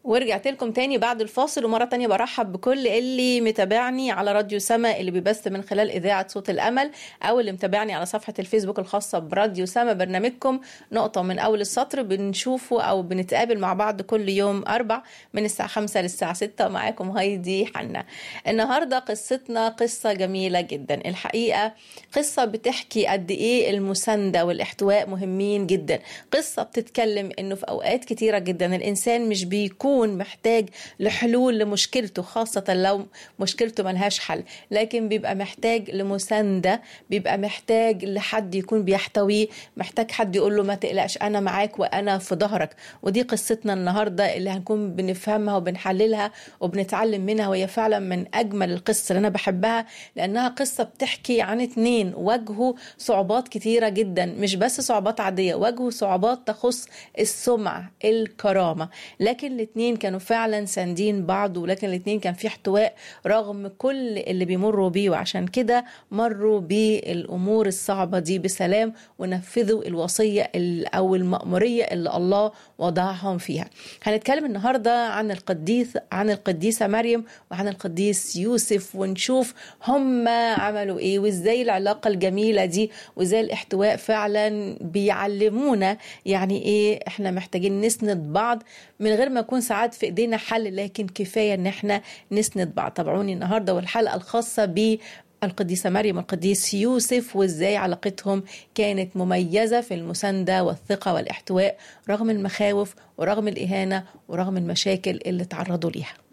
ورجعت لكم تاني بعد الفاصل ومرة تانية برحب بكل اللي متابعني على راديو سما اللي بيبث من خلال إذاعة صوت الأمل أو اللي متابعني على صفحة الفيسبوك الخاصة براديو سما برنامجكم نقطة من أول السطر بنشوفه أو بنتقابل مع بعض كل يوم أربع من الساعة خمسة للساعة ستة معاكم هايدي حنا النهاردة قصتنا قصة جميلة جدا الحقيقة قصة بتحكي قد إيه المساندة والاحتواء مهمين جدا قصة بتتكلم إنه في أوقات كتيرة جدا الإنسان مش بيكون يكون محتاج لحلول لمشكلته خاصة لو مشكلته ملهاش حل لكن بيبقى محتاج لمساندة بيبقى محتاج لحد يكون بيحتويه محتاج حد يقول له ما تقلقش أنا معاك وأنا في ظهرك ودي قصتنا النهاردة اللي هنكون بنفهمها وبنحللها وبنتعلم منها وهي فعلا من أجمل القصة اللي أنا بحبها لأنها قصة بتحكي عن اتنين واجهوا صعوبات كتيرة جدا مش بس صعوبات عادية واجهوا صعوبات تخص السمعة الكرامة لكن الاتنين كانوا فعلا ساندين بعض ولكن الاتنين كان في احتواء رغم كل اللي بيمروا بيه وعشان كده مروا بالامور الصعبه دي بسلام ونفذوا الوصيه او المأموريه اللي الله وضعهم فيها. هنتكلم النهارده عن القديس عن القديسه مريم وعن القديس يوسف ونشوف هم عملوا ايه وازاي العلاقه الجميله دي وازاي الاحتواء فعلا بيعلمونا يعني ايه احنا محتاجين نسند بعض من غير ما يكون ساعات في ايدينا حل لكن كفايه ان احنا نسند بعض تابعوني النهارده والحلقه الخاصه ب القديسة مريم والقديس يوسف وازاي علاقتهم كانت مميزة في المساندة والثقة والاحتواء رغم المخاوف ورغم الإهانة ورغم المشاكل اللي تعرضوا ليها